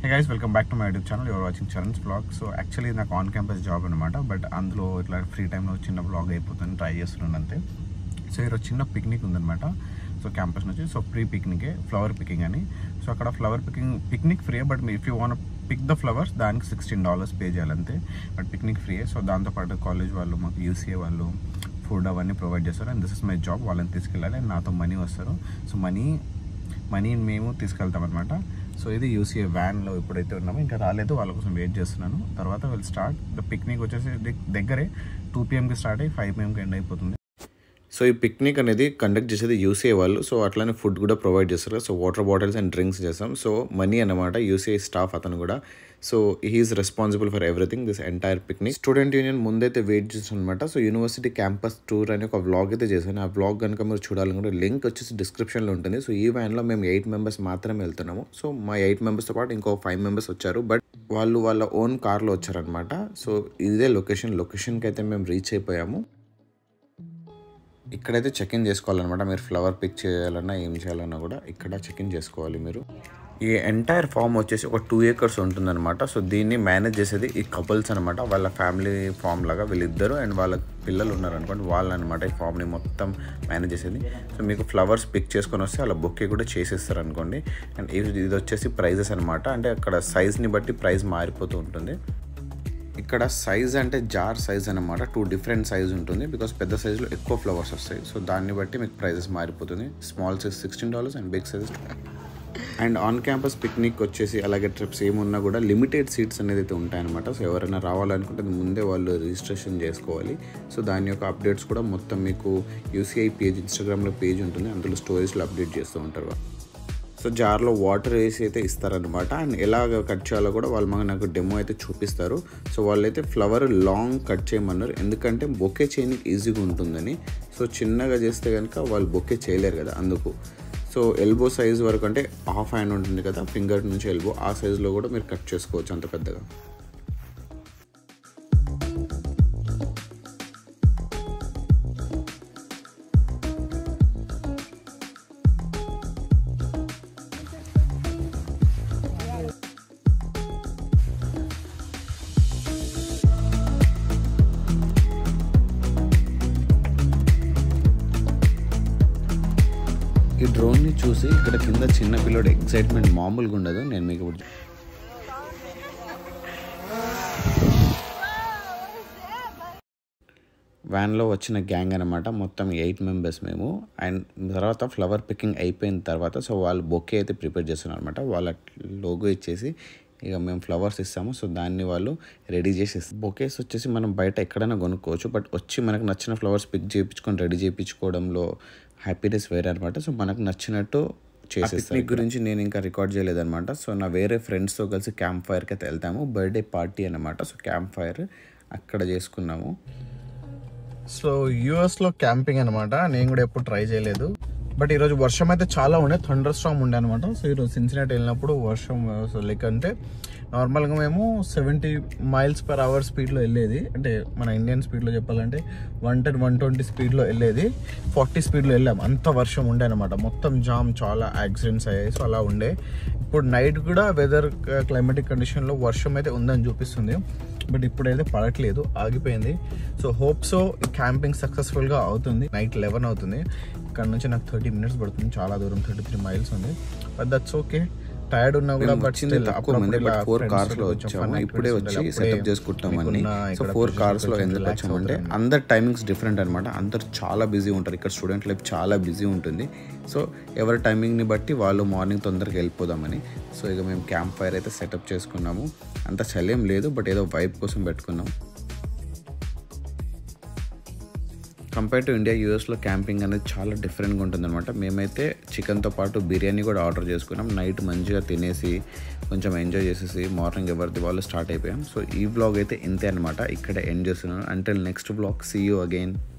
Hey guys welcome back to my YouTube channel you're watching Charan's blog so actually నాకు on campus job అనమాట but అందులో ఇట్లా free టైంలో చిన్న బ్లాగ్ అయిపోతుంది ట్రై చేస్తున్నాను అంతే సో ఈరోజు చిన్న పిక్నిక్ ఉందన్నమాట సో క్యాంపస్ నుంచి సో ప్రీ పిక్నికే ఫ్లవర్ పికింగ్ అని సో అక్కడ flower picking picnic free but మీ if you want pick the flowers దానికి సిక్స్టీన్ డాలర్స్ పే చేయాలంతే బట్ పిక్నిక్ ఫ్రీ సో దాంతోపాటు కాలేజ్ వాళ్ళు మాకు యూసీఏ వాళ్ళు ఫుడ్ అవన్నీ ప్రొవైడ్ చేస్తారు and this is my job వాళ్ళని తీసుకెళ్ళాలి అండ్ నాతో మనీ వస్తారు సో మనీ మనీ మేము తీసుకెళ్తాం అనమాట సో ఇది యూసీఏ వ్యాన్లో ఎప్పుడైతే ఉన్నామో ఇంకా రాలేదు వాళ్ళ కోసం వెయిట్ చేస్తున్నాను తర్వాత విల్ స్టార్ట్ ద పిక్నిక్ వచ్చేసి ది- దగ్గరే టూ పిఎంకి స్టార్ట్ అయ్యి ఫైవ్ పిఎంకి ఎండ్ అయిపోతుంది సో ఈ పిక్నిక్ అనేది కండక్ట్ చేసేది యూసీఐ వాళ్ళు సో అట్లానే ఫుడ్ కూడా ప్రొవైడ్ చేస్తారు so water bottles and drinks చేస్తాం సో మనీ అనమాట యూసీఐ స్టాఫ్ అతను కూడా so he is responsible for everything this entire picnic student union ముందైతే వెయిట్ చేస్తాను అనమాట సో యూనివర్సిటీ క్యాంపస్ టూర్ అని ఒక వ్లాగ్ అయితే చేశాను ఆ వ్లాగ్ కనుక మీరు చూడాలనుకుంటే లింక్ వచ్చేసి డిస్క్రిప్షన్లో ఉంటుంది సో ఈ వ్యాన్లో మేము ఎయిట్ మెంబర్స్ మాత్రమే వెళ్తున్నాము సో మా ఎయిట్ మెంబర్స్తో పాటు ఇంకో ఫైవ్ మెంబర్స్ వచ్చారు బట్ వాళ్ళు వాళ్ళ ఓన్ కార్లో వచ్చారనమాట సో ఇదే లొకేషన్ లొకేషన్కి అయితే మేము రీచ్ అయిపోయాము ఇక్కడైతే చెక్ ఇన్ చేసుకోవాలన్నమాట మీరు ఫ్లవర్ పిక్ చేయాలన్నా ఏం చేయాలన్నా కూడా ఇక్కడ చెక్ ఇన్ చేసుకోవాలి మీరు ఈ ఎంటైర్ ఫామ్ వచ్చేసి ఒక టూ ఏకర్స్ ఉంటుందన్నమాట సో దీన్ని మేనేజ్ చేసేది ఈ కపుల్స్ అనమాట వాళ్ళ ఫ్యామిలీ ఫామ్ లాగా వీళ్ళిద్దరు అండ్ వాళ్ళ పిల్లలు ఉన్నారు అనుకోండి వాళ్ళు అనమాట ఈ ఫామ్ని మొత్తం మేనేజ్ చేసేది సో మీకు ఫ్లవర్స్ పిక్ చేసుకొని వస్తే అలా బొక్కే కూడా చేసేస్తారు అనుకోండి అండ్ ఇది ఇది వచ్చేసి ప్రైజెస్ అనమాట అంటే అక్కడ సైజ్ని బట్టి ప్రైస్ మారిపోతూ ఉంటుంది ఇక్కడ సైజ్ అంటే జార్ సైజ్ అనమాట టూ డిఫరెంట్ సైజ్ ఉంటుంది బికాస్ పెద్ద సైజులో ఎక్కువ ఫ్లవర్స్ వస్తాయి సో దాన్ని బట్టి మీకు ప్రైజెస్ మారిపోతుంది small size sixteen dollars and big size and on campus picnic వచ్చేసి అలాగే ట్రిప్స్ ఏమున్నా కూడా లిమిటెడ్ సీట్స్ అనేది అయితే ఉంటాయన్నమాట సో ఎవరైనా రావాలనుకుంటే ముందే వాళ్ళు రిజిస్ట్రేషన్ చేసుకోవాలి సో దాని యొక్క అప్డేట్స్ కూడా మొత్తం మీకు యూసీఐ పేజ్ ఇన్స్టాగ్రామ్లో పేజ్ ఉంటుంది అందులో స్టోరీస్లో అప్డేట్ చేస్తూ ఉంటారు వాళ్ళు. సో జార్లో వాటర్ వేసి అయితే ఇస్తారనమాట అండ్ ఎలాగ కట్ చేయాలో కూడా వాళ్ళు మాకు నాకు డెమో అయితే చూపిస్తారు సో వాళ్ళైతే ఫ్లవర్ లాంగ్ కట్ చేయమన్నారు ఎందుకంటే బొకే చేయడానికి ఈజీగా ఉంటుందని సో చిన్నగా చేస్తే కనుక వాళ్ళు బొకే చేయలేరు కదా అందుకు సో ఎల్బో సైజ్ వరకు అంటే హాఫ్ హ్యాండ్ ఉంటుంది కదా ఫింగర్ నుంచి ఎల్బో ఆ సైజులో కూడా మీరు కట్ చేసుకోవచ్చు అంత పెద్దగా ఈ డ్రోన్ని చూసి ఇక్కడ కింద చిన్న పిల్లడు ఎక్సైట్మెంట్ మామూలుగా ఉండదు నేను మీకు ఇప్పుడు వ్యాన్లో వచ్చిన గ్యాంగ్ అనమాట మొత్తం ఎయిట్ మెంబర్స్ మేము అండ్ తర్వాత ఫ్లవర్ పికింగ్ అయిపోయిన తర్వాత సో వాళ్ళు బొకే అయితే ప్రిపేర్ చేస్తున్నారు అనమాట వాళ్ళ లోగో ఇచ్చేసి ఇక మేము ఫ్లవర్స్ ఇస్తాము సో దాన్ని వాళ్ళు రెడీ చేసి బొకేస్ వచ్చేసి మనం బయట ఎక్కడైనా కొనుక్కోవచ్చు బట్ వచ్చి మనకు నచ్చిన ఫ్లవర్స్ పిక్ చేయించుకొని రెడీ చేయించుకోవడంలో హ్యాపీనెస్ వేరే అనమాట సో మనకు నచ్చినట్టు చేసేస్తాను గురించి నేను ఇంకా రికార్డ్ చేయలేదన్నమాట సో నా వేరే ఫ్రెండ్స్తో కలిసి క్యాంప్ ఫైర్కి అయితే వెళ్తాము బర్త్డే పార్టీ అనమాట సో క్యాంప్ ఫైర్ అక్కడ చేసుకున్నాము సో యుఎస్ లో క్యాంపింగ్ అనమాట నేను కూడా ఎప్పుడు ట్రై చేయలేదు బట్ ఈ రోజు వర్షం అయితే చాలా ఉండే థండర్ స్టామ్ ఉండే అనమాట సో ఈరోజు సిన్సినేట్ వెళ్ళినప్పుడు వర్షం లైక్ అంటే నార్మల్గా మేము సెవెంటీ మైల్స్ పర్ అవర్ స్పీడ్లో వెళ్ళేది అంటే మన ఇండియన్ స్పీడ్లో చెప్పాలంటే వన్ టెన్ వన్ ట్వంటీ స్పీడ్లో వెళ్ళేది ఫార్టీ స్పీడ్లో వెళ్ళాం అంత వర్షం ఉండే అనమాట మొత్తం జామ్ చాలా యాక్సిడెంట్స్ అయ్యాయి సో అలా ఉండే ఇప్పుడు నైట్ కూడా వెదర్ క్లైమేటిక్ కండిషన్లో వర్షం అయితే ఉందని చూపిస్తుంది బట్ ఇప్పుడైతే పడట్లేదు ఆగిపోయింది సో హోప్ సో క్యాంపింగ్ సక్సెస్ఫుల్గా అవుతుంది నైట్ లెవెన్ అవుతుంది ఇక్కడ నుంచి నాకు థర్టీ మినిట్స్ పడుతుంది చాలా దూరం థర్టీ త్రీ మైల్స్ ఉంది బట్ దట్స్ ఓకే టైర్డ్ ఉన్నా కూడా బట్ వచ్చింది తక్కువ మంది బట్ ఫోర్ కార్స్ లో వచ్చాము ఇప్పుడే వచ్చి సెటప్ చేసుకుంటామని సో ఫోర్ కార్స్ లో ఎందుకు వచ్చామంటే అందరు టైమింగ్స్ డిఫరెంట్ అనమాట అందరు చాలా బిజీ ఉంటారు ఇక్కడ స్టూడెంట్ లైఫ్ చాలా బిజీ ఉంటుంది సో ఎవరి టైమింగ్ని బట్టి వాళ్ళు మార్నింగ్ తొందరగా వెళ్ళిపోదామని సో ఇక మేము క్యాంప్ ఫైర్ అయితే సెటప్ చేసుకున్నాము అంత చలేం లేదు బట్ ఏదో వైప్ కోసం పెట్టుకున్నాం కంపేర్ టు ఇండియా యూఎస్లో క్యాంపింగ్ అనేది చాలా డిఫరెంట్గా ఉంటుందన్నమాట మేమైతే చికెన్తో పాటు బిర్యానీ కూడా ఆర్డర్ చేసుకున్నాం నైట్ మంచిగా తినేసి కొంచెం ఎంజాయ్ చేసేసి మార్నింగ్ ఎవరిది వాళ్ళు స్టార్ట్ అయిపోయాం సో ఈ బ్లాగ్ అయితే ఇంతే అనమాట ఇక్కడ ఎండ్ చేస్తున్నాను అంటే next blog see you again